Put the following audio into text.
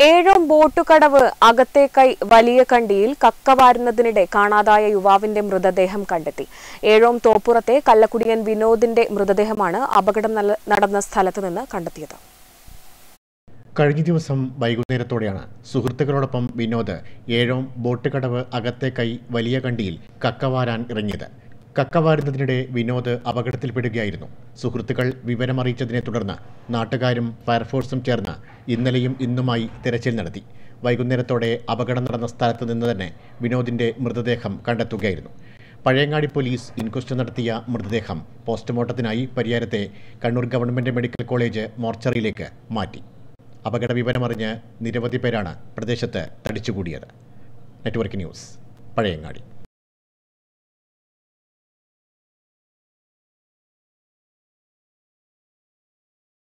ഏഴോം ബോട്ടുകടവ് അകത്തേക്കൈ വലിയ കണ്ടിയിൽ കക്ക വാരുന്നതിനിടെ കാണാതായ യുവാവിന്റെ മൃതദേഹം കണ്ടെത്തി ഏഴോം തോപ്പുറത്തെ കല്ലക്കുടിയൻ വിനോദിന്റെ മൃതദേഹമാണ് അപകടം നല- നടന്ന സ്ഥലത്ത് നിന്ന് കണ്ടെത്തിയത് കഴിഞ്ഞ ദിവസം വൈകുന്നേരത്തോടെയാണ് സുഹൃത്തുക്കളോടൊപ്പം വിനോദ് ഏഴോം ബോട്ട് കടവ് അകത്തെ കൈ വലിയ കണ്ടിയിൽ കക്കവാരാൻ ഇറങ്ങിയത് കക്കവാരുന്നതിനിടെ വിനോദ് അപകടത്തിൽപ്പെടുകയായിരുന്നു സുഹൃത്തുക്കൾ വിവരമറിയിച്ചതിനെ തുടർന്ന് നാട്ടുകാരും ഫയർഫോഴ്സും ചേർന്ന് ഇന്നലെയും ഇന്നുമായി തിരച്ചിൽ നടത്തി വൈകുന്നേരത്തോടെ അപകടം നടന്ന സ്ഥലത്ത് നിന്ന് തന്നെ വിനോദിന്റെ മൃതദേഹം കണ്ടെത്തുകയായിരുന്നു പഴയങ്ങാടി പോലീസ് ഇൻക്വസ്റ്റ് നടത്തിയ മൃതദേഹം പോസ്റ്റ്മോർട്ടത്തിനായി പരിയാരത്തെ കണ്ണൂർ ഗവൺമെന്റ് മെഡിക്കൽ കോളേജ് മോർച്ചറിയിലേക്ക് മാറ്റി അപകട വിവരമറിഞ്ഞ് നിരവധി പേരാണ് പ്രദേശത്ത് തടിച്ചുകൂടിയത് നെറ്റ്വർക്ക് ന്യൂസ് പഴയങ്ങാടി